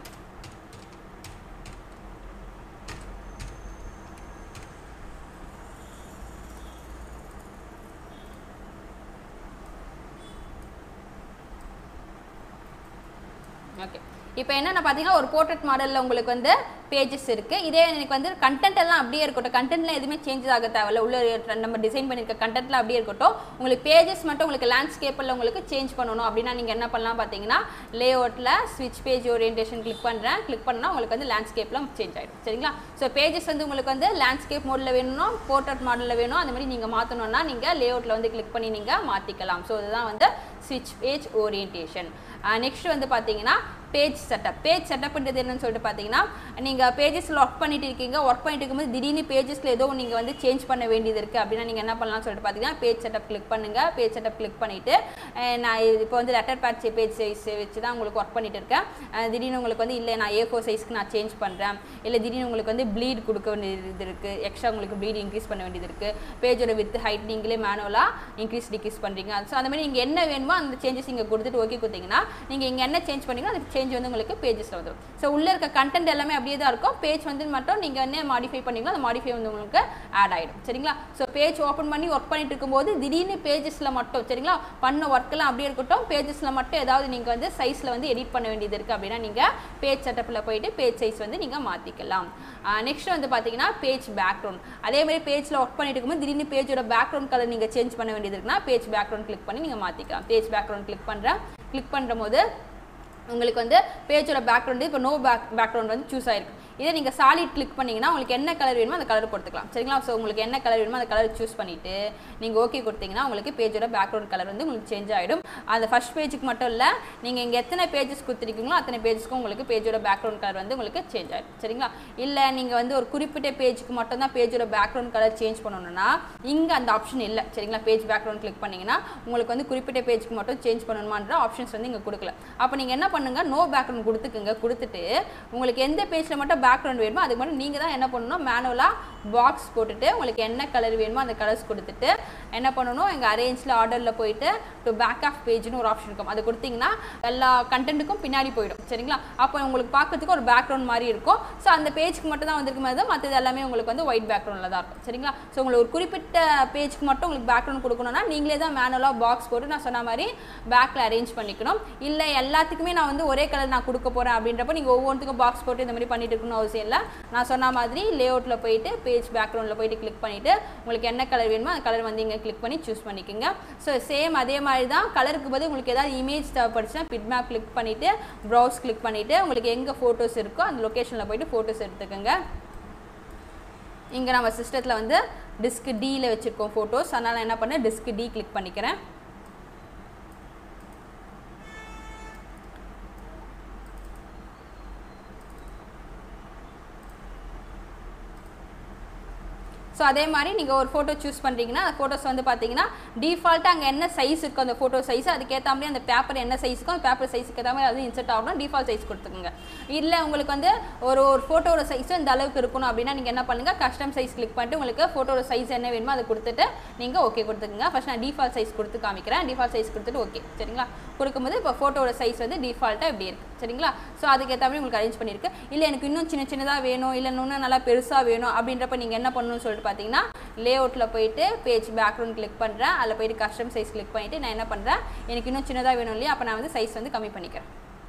B: ஓகே இப்போ என்னென்ன பார்த்தீங்கன்னா ஒரு போர்ட்ரேட் மாடலில் உங்களுக்கு வந்து பேஜஸ் இருக்குது இதே எனக்கு வந்து கண்டென்ட் எல்லாம் அப்படியே இருக்கட்டும் கண்டென்ட்லாம் எதுவுமே சேஞ்சஸ் ஆக தேவையில்ல உள்ள நம்ம டிசைன் பண்ணியிருக்க கண்டென்ட்லாம் அப்படியே இருக்கட்டும் உங்களுக்கு பேஜஸ் மட்டும் உங்களுக்கு லேண்ட்ஸ்கேப்பில் உங்களுக்கு சேஞ்ச் பண்ணணும் அப்படின்னா நீங்கள் என்ன பண்ணலாம் பார்த்தீங்கன்னா லே அவுட்டில் ஸ்விட்ச் பேஜ் ஓரியன்டேஷன் கிளிக் பண்ணுறேன் கிளிக் பண்ணால் உங்களுக்கு வந்து லேண்ட்ஸ்கேப்பில் சேஞ்ச் ஆகிடும் சரிங்களா ஸோ பேஜஸ் வந்து உங்களுக்கு வந்து லேண்ட்ஸ்கேப் மோடில் வேணும்னா போர்ட்ரேட் மாடலில் வேணும் அந்த மாதிரி நீங்கள் மாற்றணும்னா நீங்கள் லே அவுட்டில் வந்து கிளிக் பண்ணி நீங்கள் மாற்றிக்கலாம் ஸோ இதுதான் வந்து ஸ்விட்ச் பேஜ் ஓரியன்டேஷன் நெக்ஸ்ட் வந்து பார்த்தீங்கன்னா பேஜ் செட்டப் பேஜ் செட்டப்ன்றது என்னன்னு சொல்லிட்டு பார்த்தீங்கன்னா நீங்கள் பேஜஸில் ஒர்க் பண்ணிட்டு இருக்கீங்க ஒர்க் பண்ணிட்டு இருக்கும்போது திடீர்னு பேஜஸில் ஏதோ நீங்கள் வந்து சேஞ்ச் பண்ண வேண்டியது இருக்குது அப்படின்னா நீங்கள் என்ன பண்ணலாம்னு சொல்லிட்டு பார்த்தீங்கன்னா பேஜ் செட்டப் கிளிக் பண்ணுங்கள் பேஜ் செட்டப் கிளிக் பண்ணிவிட்டு நான் இப்போ வந்து லெட்டர் பேட் பேஜ் சைஸ் வச்சு தான் உங்களுக்கு ஒர்க் பண்ணிட்டு இருக்கேன் அஹ் திடீர்னு உங்களுக்கு வந்து இல்லை நான் ஏ ஃபோர் சைஸ்க்கு நான் சேஞ்ச் பண்ணுறேன் இல்லை திடீர்னு உங்களுக்கு வந்து ப்ளீட் கொடுக்க வேண்டியது இருக்குது எக்ஸ்ட்ரா உங்களுக்கு ப்ளீட் இன்க்ரீஸ் பண்ண வேண்டியது இருக்குது பேஜோட வித் ஹைட் நீங்களே மேனுவலாக இன்க்ரீஸ் டிக்ரீஸ் பண்ணுறீங்க ஸோ அந்த மாதிரி நீங்கள் என்ன வேணுமோ அந்த சேஞ்சஸ் இங்கே கொடுத்துட்டு ஓகே கொடுத்தீங்கன்னா நீங்கள் இங்கே என்ன சேஞ்ச் பண்ணீங்களோ அந்த சேஞ்ச் வந்து உங்களுக்கு பேஜஸில் வந்துடும் ஸோ உள்ளே இருக்க கண்டென்ட் எல்லாமே அப்படியே தான் இருக்கும் பேஜ் வந்து மட்டும் நீங்கள் என்ன மாடிஃபை பண்ணீங்களோ அந்த மாடிஃபை வந்து உங்களுக்கு ஆட் ஆகிடும் சரிங்களா ஸோ பேஜ் ஓப்பன் பண்ணி ஒர்க் பண்ணிட்டு இருக்கும்போது திடீர்னு பேஜஸில் மட்டும் சரிங்களா பண்ண ஒர்க்கெல்லாம் அப்படியே இருக்கட்டும் பேஜஸில் மட்டும் ஏதாவது நீங்கள் வந்து சைஸில் வந்து எடிட் பண்ண வேண்டியது இருக்குது அப்படின்னா நீங்கள் பேஜ் செட்டப்பில் போயிட்டு பேஜ் சைஸ் வந்து நீங்கள் மாற்றிக்கலாம் நெக்ஸ்ட் வந்து பார்த்தீங்கன்னா பேஜ் பேக்ரவுண்ட் அதே மாதிரி பேஜில் ஒர்க் பண்ணிட்டு இருக்கும்போது திடீர்னு பேஜோட பேக்ரவுண்ட் கலர் நீங்கள் சேஞ்ச் பண்ண வேண்டியது இருக்குன்னா பேஜ் பேக்ரவுண்ட் கிளிக் பண்ணி நீங்கள் மாற்றிக்கலாம் பேஜ் பேக்ரவுண்ட் கிளிக் பண்ணுறேன் கிளிக் பண்ணுற போது உங்களுக்கு வந்து பேஜோட பேக்ரவுண்டு இப்போ நோ பேக் பேக்ரவுண்ட் வந்து சூஸ் ஆயிருக்கு இதே நீங்கள் சாலிட் கிளிக் பண்ணீங்கன்னா உங்களுக்கு என்ன கலர் வேணுமோ அந்த கலர் கொடுத்துக்கலாம் சரிங்களா ஸோ உங்களுக்கு என்ன கலர் வேணுமோ அந்த கலர் சூஸ் பண்ணிவிட்டு நீங்கள் ஓகே கொடுத்தீங்கன்னா உங்களுக்கு பேஜோட பேக்ரவுண்ட் கலர் வந்து உங்களுக்கு சேஞ்ச் ஆகிடும் அந்த ஃபர்ஸ்ட் பேஜுக்கு மட்டும் இல்லை நீங்கள் இங்கே எத்தனை பேஜஸ் கொடுத்துருக்கீங்களோ அத்தனை பேஜஸ்க்கும் உங்களுக்கு பேஜோட பேக்ரவுண்ட் கலர் வந்து உங்களுக்கு சேஞ்ச் ஆகிடும் சரிங்களா இல்லை நீங்கள் வந்து ஒரு குறிப்பிட்ட பேஜுக்கு மட்டும் தான் பேஜோட பேக்ரவுண்ட் கலர் சேஞ்ச் பண்ணணும்னா இங்கே அந்த ஆப்ஷன் இல்லை சரிங்களா பேஜ் பேக்ரவுண்ட் கிளிக் பண்ணீங்கன்னா உங்களுக்கு வந்து குறிப்பிட்ட பேஜுக்கு மட்டும் சேஞ்ச் பண்ணணுமான்ற ஆப்ஷன்ஸ் வந்து இங்கே கொடுக்கல அப்போ நீங்கள் என்ன பண்ணுங்க நோ பேக்ரவுண்ட் கொடுத்துக்குங்க கொடுத்துட்டு உங்களுக்கு எந்த பேஜில் மட்டும் பேக்ரவுண்ட் வேணுமோ அதுக்கு மட்டும் நீங்கள் தான் என்ன பண்ணணும் மேனுவலாக பாக்ஸ் போட்டுட்டு உங்களுக்கு என்ன கலர் வேணுமோ அந்த கலர்ஸ் கொடுத்துட்டு என்ன பண்ணணும் எங்கள் அரேஞ்சில் ஆர்டரில் போயிட்டு டு பேக் ஆஃப் பேஜ்னு ஒரு ஆப்ஷன் இருக்கும் அது கொடுத்தீங்கன்னா எல்லா கண்டென்ட்டுக்கும் பின்னாடி போயிடும் சரிங்களா அப்போ உங்களுக்கு பார்க்கறதுக்கு ஒரு பேக்ரவுண்ட் மாதிரி இருக்கும் ஸோ அந்த பேஜ்க்கு மட்டும் தான் வந்திருக்கும் போது மற்றது எல்லாமே உங்களுக்கு வந்து ஒயிட் பேக்ரவுண்டில் தான் இருக்கும் சரிங்களா ஸோ உங்களுக்கு ஒரு குறிப்பிட்ட பேஜ்க்கு மட்டும் உங்களுக்கு பேக்ரவுண்ட் கொடுக்கணும்னா நீங்களே தான் மேனுவலாக பாக்ஸ் போட்டு நான் சொன்ன மாதிரி பேக்கில் அரேஞ்ச் பண்ணிக்கணும் இல்லை எல்லாத்துக்குமே நான் வந்து ஒரே கலர் நான் கொடுக்க போகிறேன் அப்படின்றப்ப நீங்கள் ஒவ்வொன்றுக்கும் பாக்ஸ் போட்டு இந்த மாதிரி பண்ணிட்டு இருக்கணும் அவசியம் இல்லை நான் சொன்ன மாதிரி லே அவுட்டில் போயிட்டு பேஜ் பேக்ரவுண்டில் போயிட்டு கிளிக் பண்ணிவிட்டு உங்களுக்கு என்ன கலர் வேணுமோ அந்த கலர் வந்து இங்கே கிளிக் பண்ணி சூஸ் பண்ணிக்கோங்க ஸோ சேம் அதே மாதிரி தான் கலருக்கு பதில் உங்களுக்கு ஏதாவது இமேஜ் தேவைப்படுச்சுன்னா பிட் மேப் கிளிக் பண்ணிவிட்டு ப்ரௌஸ் கிளிக் பண்ணிவிட்டு உங்களுக்கு எங்கே ஃபோட்டோஸ் இருக்கோ அந்த லொக்கேஷனில் போயிட்டு ஃபோட்டோஸ் எடுத்துக்கோங்க இங்கே நம்ம சிஸ்டத்தில் வந்து டிஸ்க் டியில் வச்சுருக்கோம் ஃபோட்டோஸ் அதனால் நான் என்ன பண்ணேன் டிஸ்க் டி கிளிக் பண்ணிக்கிறேன் ஸோ அதே மாதிரி நீங்கள் ஒரு ஃபோட்டோ சூஸ் பண்ணுறீங்கன்னா அந்த ஃபோட்டோஸ் வந்து பார்த்தீங்கன்னா டிஃபால்ட்டாக அங்கே என்ன சைஸ் இருக்கோ அந்த ஃபோட்டோ சைஸ் அதுக்கேற்ற மாதிரி அந்த பேப்பர் என்ன சைஸுக்கோ அந்த பேப்பர் சைஸுக்கு ஏற்ற மாதிரி அது இன்செர்ட் ஆகணும் டிஃபால்ட் சைஸ் கொடுத்துக்கோங்க இல்லை உங்களுக்கு வந்து ஒரு ஒரு ஃபோட்டோட சைஸும் இந்த அளவுக்கு இருக்கணும் அப்படின்னா நீங்கள் என்ன பண்ணுங்கள் கஸ்டம் சைஸ் கிளிக் பண்ணிட்டு உங்களுக்கு ஃபோட்டோட சைஸ் என்ன வேணுமோ அதை கொடுத்துட்டு நீங்கள் ஓகே கொடுத்துக்கோங்க ஃபர்ஸ்ட் நான் டிஃபால்ட் சைஸ் கொடுத்து காமிக்கிறேன் டிஃபால்ட் சைஸ் கொடுத்துட்டு ஓகே சரிங்களா கொடுக்கும்போது இப்போ ஃபோட்டோட சைஸ் வந்து டிஃபால்ட்டாக இப்படி இருக்குது சரிங்களா ஸோ அதுக்கேற்ற மாதிரி உங்களுக்கு அரேஞ்ச் பண்ணியிருக்கு இல்லை எனக்கு இன்னும் சின்ன சின்னதாக வேணும் இல்லை இன்னும் நல்லா பெருசாக வேணும் அப்படின்றப்ப நீங்கள் என்ன பண்ணணும்னு சொல்லிட்டு பார்த்தீங்கன்னா லே அவுட்டில் போயிட்டு பேஜ் பேக்ரவுண்ட் கிளிக் பண்ணுறேன் அதில் போயிட்டு கஸ்டம் சைஸ் கிளிக் பண்ணிவிட்டு நான் என்ன பண்ணுறேன் எனக்கு இன்னும் சின்னதாக வேணும் இல்லையா அப்போ நான் வந்து சைஸ் வந்து கம்மி பண்ணிக்கிறேன்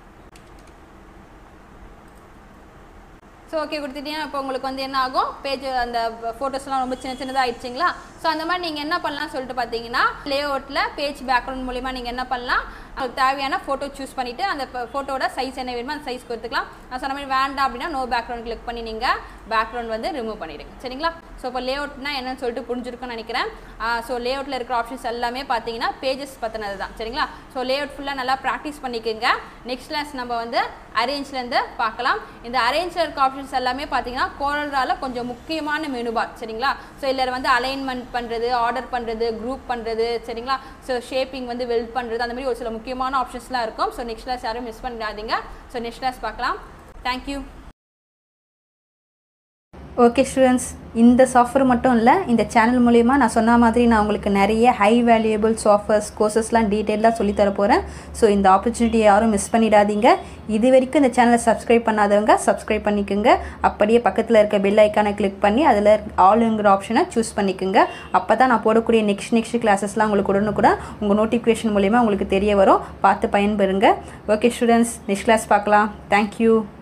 B: ஸோ ஓகே கொடுத்துட்டீங்கன்னா இப்போ உங்களுக்கு வந்து என்ன ஆகும் பேஜ் அந்த ஃபோட்டோஸ்லாம் ரொம்ப சின்ன சின்னதாக ஆயிடுச்சிங்களா ஸோ அந்த மாதிரி நீங்கள் என்ன பண்ணலாம் சொல்லிட்டு பார்த்தீங்கன்னா லே அவுட்டில் பேஜ் பேக்ரவுண்ட் மூலிமா நீங்கள் என்ன பண்ணலாம் உங்களுக்கு தேவையான ஃபோட்டோ சூஸ் பண்ணிவிட்டு அந்த ஃபோட்டோட சைஸ் என்ன வேணுமோ அந்த சைஸ் கொடுத்துக்கலாம் நான் சொன்ன மாதிரி வேண்டாம் அப்படின்னா நோ பேக்ரவுண்ட் கிளிக் பண்ணி நீங்கள் பேக்ரவுண்ட் வந்து ரிமூவ் பண்ணிடுங்க சரிங்களா ஸோ இப்போ லே அவுட்னா என்னன்னு சொல்லிட்டு புரிஞ்சிருக்குன்னு நினைக்கிறேன் ஸோ லே அவுட்டில் இருக்கிற ஆப்ஷன்ஸ் எல்லாமே பார்த்தீங்கன்னா பேஜஸ் பற்றினது தான் சரிங்களா ஸோ லே அவுட் ஃபுல்லாக நல்லா ப்ராக்டிஸ் பண்ணிக்கோங்க நெக்ஸ்ட் கிளாஸ் நம்ம வந்து அரேஞ்ச்லேருந்து பார்க்கலாம் இந்த அரேஞ்சில் இருக்க ஆப்ஷன்ஸ் எல்லாமே பார்த்தீங்கன்னா கோரல்ரால கொஞ்சம் முக்கியமான மெனு பார் சரிங்களா ஸோ இதில் வந்து அலைன்மெண்ட் பண்ணுறது ஆர்டர் பண்ணுறது குரூப் பண்ணுறது சரிங்களா ஸோ ஷேப்பிங் வந்து வெல்ட் பண்ணுறது அந்த மாதிரி ஒரு சில முக்கியமான ஆப்ஷன்ஸ்லாம் இருக்கும் ஸோ நெக்ஸ்ட் கிளாஸ் யாரும் மிஸ் பண்ணிடாதீங்க ஸோ நெக்ஸ்ட் கிளாஸ் பார்க்கலாம் தேங்க்யூ
A: ஓகே ஸ்டூடெண்ட்ஸ் இந்த சாஃப்ட்வேர் மட்டும் இல்லை இந்த சேனல் மூலயமா நான் சொன்ன மாதிரி நான் உங்களுக்கு நிறைய ஹை வேல்யூபிள் சாஃப்ட்வேர்ஸ் கோர்சஸ்லாம் டீட்டெயிலாக சொல்லித்தர போகிறேன் ஸோ இந்த ஆப்பர்ச்சுனிட்டியை யாரும் மிஸ் பண்ணிடாதீங்க இது வரைக்கும் இந்த சேனலை சப்ஸ்கிரைப் பண்ணாதவங்க சப்ஸ்கிரைப் பண்ணிக்கோங்க அப்படியே பக்கத்தில் இருக்க பெல் ஐக்கானை கிளிக் பண்ணி அதில் ஆளுங்கிற ஆப்ஷனை சூஸ் பண்ணிக்கோங்க அப்போ தான் நான் போடக்கூடிய நெக்ஸ்ட் நெக்ஸ்ட் கிளாஸஸ்லாம் உங்களுக்கு உடனுக்குடன் உங்கள் நோட்டிஃபிகேஷன் மூலயமா உங்களுக்கு தெரிய வரும் பார்த்து பயன்பெறுங்க ஓகே ஸ்டூடெண்ட்ஸ் நெக்ஸ்ட் கிளாஸ் பார்க்கலாம் தேங்க்யூ